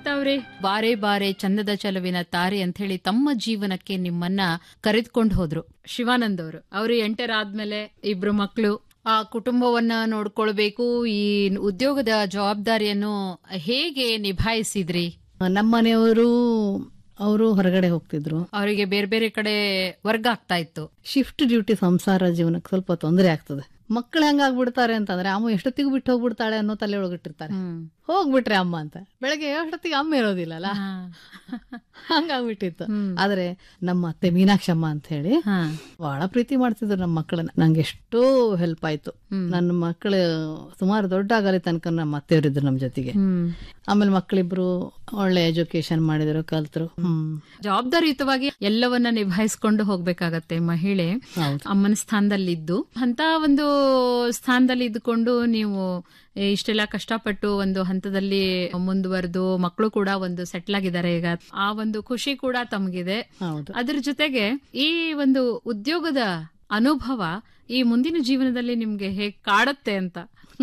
ಲಲಿತಾ ಅವರೇ ಬಾರೆ ಬಾರೆ ಚಂದದ ಚಲುವಿನ ತಾರೆ ಅಂತ ಹೇಳಿ ತಮ್ಮ ಜೀವನಕ್ಕೆ ನಿಮ್ಮನ್ನ ಕರೆದುಕೊಂಡು ಹೋದ್ರು ಶಿವಾನಂದ್ ಅವರು ಅವರು ಎಂಟರ್ ಆದ್ಮೇಲೆ ಇಬ್ರು ಮಕ್ಕಳು ಆ ಕುಟುಂಬವನ್ನ ನೋಡ್ಕೊಳ್ಬೇಕು ಈ ಉದ್ಯೋಗದ ಜವಾಬ್ದಾರಿಯನ್ನು ಹೇಗೆ ನಿಭಾಯಿಸಿದ್ರಿ ನಮ್ಮ ಮನೆಯವರು ಅವರು ಹೊರಗಡೆ ಹೋಗ್ತಿದ್ರು ಅವರಿಗೆ ಬೇರೆ ಬೇರೆ ಕಡೆ ವರ್ಗ ಆಗ್ತಾ ಇತ್ತು ಶಿಫ್ಟ್ ಡ್ಯೂಟಿ ಸಂಸಾರ ಜೀವನಕ್ಕೆ ಸ್ವಲ್ಪ ತೊಂದರೆ ಆಗ್ತದೆ ಮಕ್ಕಳು ಹೆಂಗಾಗ್ಬಿಡ್ತಾರೆ ಅಂತಂದ್ರೆ ಅಮ್ಮ ಎಷ್ಟೊತ್ತಿಗೂ ಬಿಟ್ಟು ಹೋಗ್ಬಿಡ್ತಾಳೆ ಅನ್ನೋ ತಲೆ ಒಳಗಿಟ್ಟಿರ್ತಾರೆ ಹೋಗ್ಬಿಟ್ರೆ ಅಮ್ಮ ಅಂತ ಬೆಳಗ್ಗೆ ಎಷ್ಟೊತ್ತಿಗೆ ಅಮ್ಮ ಇರೋದಿಲ್ಲಲ್ಲ ಹಂಗಾಗ್ಬಿಟ್ಟಿತ್ತು ಆದ್ರೆ ನಮ್ಮ ಅತ್ತೆ ಮೀನಾಕ್ಷಮ್ಮ ಅಂತ ಹೇಳಿ ಬಹಳ ಪ್ರೀತಿ ಮಾಡ್ತಿದ್ರು ನಮ್ಮ ಮಕ್ಕಳನ್ನ ನಂಗೆ ಎಷ್ಟೋ ಹೆಲ್ಪ್ ಆಯ್ತು ನನ್ನ ಮಕ್ಕಳು ಸುಮಾರು ದೊಡ್ಡ ಆಗಲಿ ತನಕ ನಮ್ಮ ಅತ್ತೆಯವರಿದ್ರು ನಮ್ಮ ಜೊತೆಗೆ ಆಮೇಲೆ ಮಕ್ಕಳಿಬ್ರು ಒಳ್ಳೆ ಎಜುಕೇಶನ್ ಮಾಡಿದ್ರು ಕಲ್ತರು ಹ್ಮ್ ಜವಾಬ್ದಾರಿಯುತವಾಗಿ ಎಲ್ಲವನ್ನ ನಿಭಾಯಿಸ್ಕೊಂಡು ಹೋಗ್ಬೇಕಾಗತ್ತೆ ಮಹಿಳೆ ಹೌದು. ಅಮ್ಮನ ಸ್ಥಾನದಲ್ಲಿದ್ದು ಅಂತ ಒಂದು ಸ್ಥಾನದಲ್ಲಿ ಇದ್ದುಕೊಂಡು ನೀವು ಇಷ್ಟೆಲ್ಲ ಕಷ್ಟಪಟ್ಟು ಒಂದು ಹಂತದಲ್ಲಿ ಮುಂದುವರೆದು ಮಕ್ಕಳು ಕೂಡ ಒಂದು ಸೆಟ್ಲ್ ಆಗಿದ್ದಾರೆ ಈಗ ಆ ಒಂದು ಖುಷಿ ಕೂಡ ತಮಗಿದೆ ಹೌದು ಅದ್ರ ಜೊತೆಗೆ ಈ ಒಂದು ಉದ್ಯೋಗದ ಅನುಭವ ಈ ಮುಂದಿನ ಜೀವನದಲ್ಲಿ ನಿಮ್ಗೆ ಹೇಗ್ ಕಾಡತ್ತೆ ಅಂತ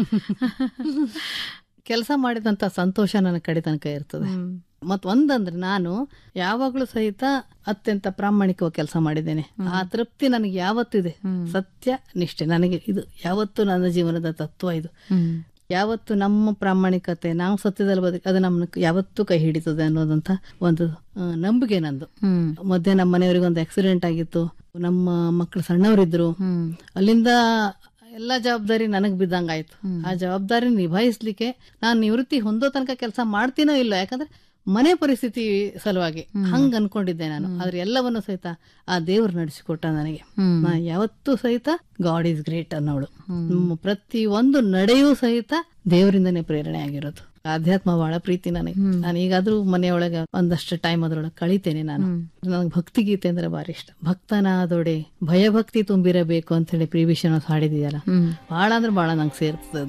ಕೆಲಸ ಮಾಡಿದಂತ ಸಂತೋಷ ನನ್ನ ಕಡೆ ತನಕ ಇರ್ತದೆ ಮತ್ ಒಂದಂದ್ರೆ ನಾನು ಯಾವಾಗ್ಲೂ ಸಹಿತ ಅತ್ಯಂತ ಪ್ರಾಮಾಣಿಕವಾಗಿ ಕೆಲಸ ಮಾಡಿದ್ದೇನೆ ಆ ತೃಪ್ತಿ ನನಗೆ ಯಾವತ್ತಿದೆ ಸತ್ಯ ನಿಷ್ಠೆ ನನಗೆ ಇದು ಯಾವತ್ತು ನನ್ನ ಜೀವನದ ತತ್ವ ಇದು ಯಾವತ್ತು ನಮ್ಮ ಪ್ರಾಮಾಣಿಕತೆ ನಾವು ಸತ್ಯದಲ್ಲಿ ಬದುಕಿ ಅದು ನಮ್ಮನ್ನ ಯಾವತ್ತೂ ಕೈ ಹಿಡಿತದೆ ಅನ್ನೋದಂತ ಒಂದು ಆ, ನಂಬಿಕೆ ನಂದು ಹ್ಮ್ ಮಧ್ಯೆ ನಮ್ಮ ಮನೆಯವರಿಗೆ ಒಂದು ಆಕ್ಸಿಡೆಂಟ್ ಆಗಿತ್ತು ನಮ್ಮ ಮಕ್ಕಳು ಸಣ್ಣವರಿದ್ರು ಹ್ಮ್ ಅಲ್ಲಿಂದ ಎಲ್ಲ ಜವಾಬ್ದಾರಿ ನನಗ್ ಬಿದ್ದಂಗಾಯ್ತು ಆ ಜವಾಬ್ದಾರಿ ನಿಭಾಯಿಸ್ಲಿಕ್ಕೆ ನಾನು ನಿವೃತ್ತಿ ಹೊಂದೋ ತನಕ ಕೆಲಸ ಮಾಡ್ತೀನೋ ಇಲ್ಲ ಯಾಕಂದ್ರೆ ಮನೆ ಪರಿಸ್ಥಿತಿ ಸಲುವಾಗಿ ಹಂಗ ಅನ್ಕೊಂಡಿದ್ದೆ ನಾನು ಆದ್ರೆ ಎಲ್ಲವನ್ನು ಸಹಿತ ಆ ದೇವ್ರು ನಡೆಸಿಕೊಟ್ಟ ನನಗೆ ನಾ ಯಾವತ್ತೂ ಸಹಿತ ಗಾಡ್ ಈಸ್ ಗ್ರೇಟ್ ಅನ್ನೋಳು ನಮ್ಮ ಪ್ರತಿ ಒಂದು ನಡೆಯೂ ಸಹಿತ ದೇವರಿಂದನೇ ಪ್ರೇರಣೆ ಆಗಿರೋದು ಆಧ್ಯಾತ್ಮ ಬಹಳ ಪ್ರೀತಿ ನನಗೆ ನಾನು ಈಗಾದ್ರೂ ಮನೆಯೊಳಗೆ ಒಂದಷ್ಟು ಟೈಮ್ ಅದ್ರೊಳಗೆ ಕಳಿತೇನೆ ನಾನು ನನಗೆ ಭಕ್ತಿ ಗೀತೆ ಅಂದ್ರೆ ಬಾರಿ ಇಷ್ಟ ಭಕ್ತನಾದೊಡೆ ಭಯಭಕ್ತಿ ತುಂಬಿರಬೇಕು ಅಂತ ಹೇಳಿ ಪ್ರಿವಿಷನ್ ಹಾಡಿದೆಯಲ್ಲ ಬಹಳ ಅಂದ್ರೆ ಬಹಳ ನಂಗೆ ಸೇರ್ತದೆ ಅದು